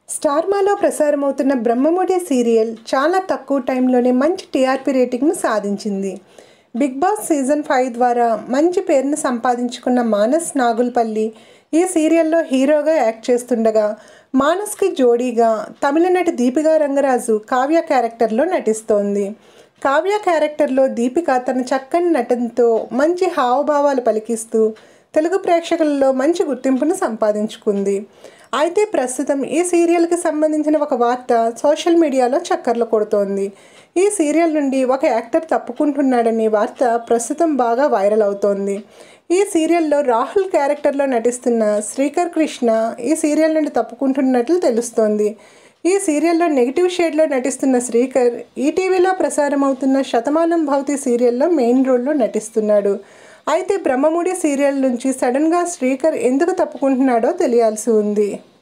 స్టార్మాలో ప్రసారమవుతున్న Brahmamudi serial చాలా తక్కువ టైంలోనే మంచి టీఆర్పీ రేటింగ్ను సాధించింది బిగ్ బాస్ సీజన్ ఫైవ్ ద్వారా మంచి పేరును సంపాదించుకున్న మానస్ నాగుల్పల్లి ఈ సీరియల్లో హీరోగా యాక్ట్ చేస్తుండగా మానస్కి జోడీగా తమిళ నటి దీపికా రంగరాజు కావ్య క్యారెక్టర్లో నటిస్తోంది కావ్య క్యారెక్టర్లో దీపిక తన చక్కని నటనతో మంచి హావభావాలు పలికిస్తూ తెలుగు ప్రేక్షకులలో మంచి గుర్తింపును సంపాదించుకుంది అయితే ప్రస్తుతం ఈ సీరియల్కి సంబంధించిన ఒక వార్త సోషల్ మీడియాలో చక్కర్లు కొడుతోంది ఈ సీరియల్ నుండి ఒక యాక్టర్ తప్పుకుంటున్నాడనే వార్త ప్రస్తుతం బాగా వైరల్ అవుతోంది ఈ సీరియల్లో రాహుల్ క్యారెక్టర్లో నటిస్తున్న శ్రీకర్ కృష్ణ ఈ సీరియల్ నుండి తప్పుకుంటున్నట్లు తెలుస్తోంది ఈ సీరియల్లో నెగిటివ్ షేడ్లో నటిస్తున్న శ్రీకర్ ఈటీవీలో ప్రసారం అవుతున్న శతమానం భవతి సీరియల్లో మెయిన్ రోల్లో నటిస్తున్నాడు అయితే బ్రహ్మముడి సీరియల్ నుంచి సడన్గా శ్రీకర్ ఎందుకు తప్పుకుంటున్నాడో తెలియాల్సి ఉంది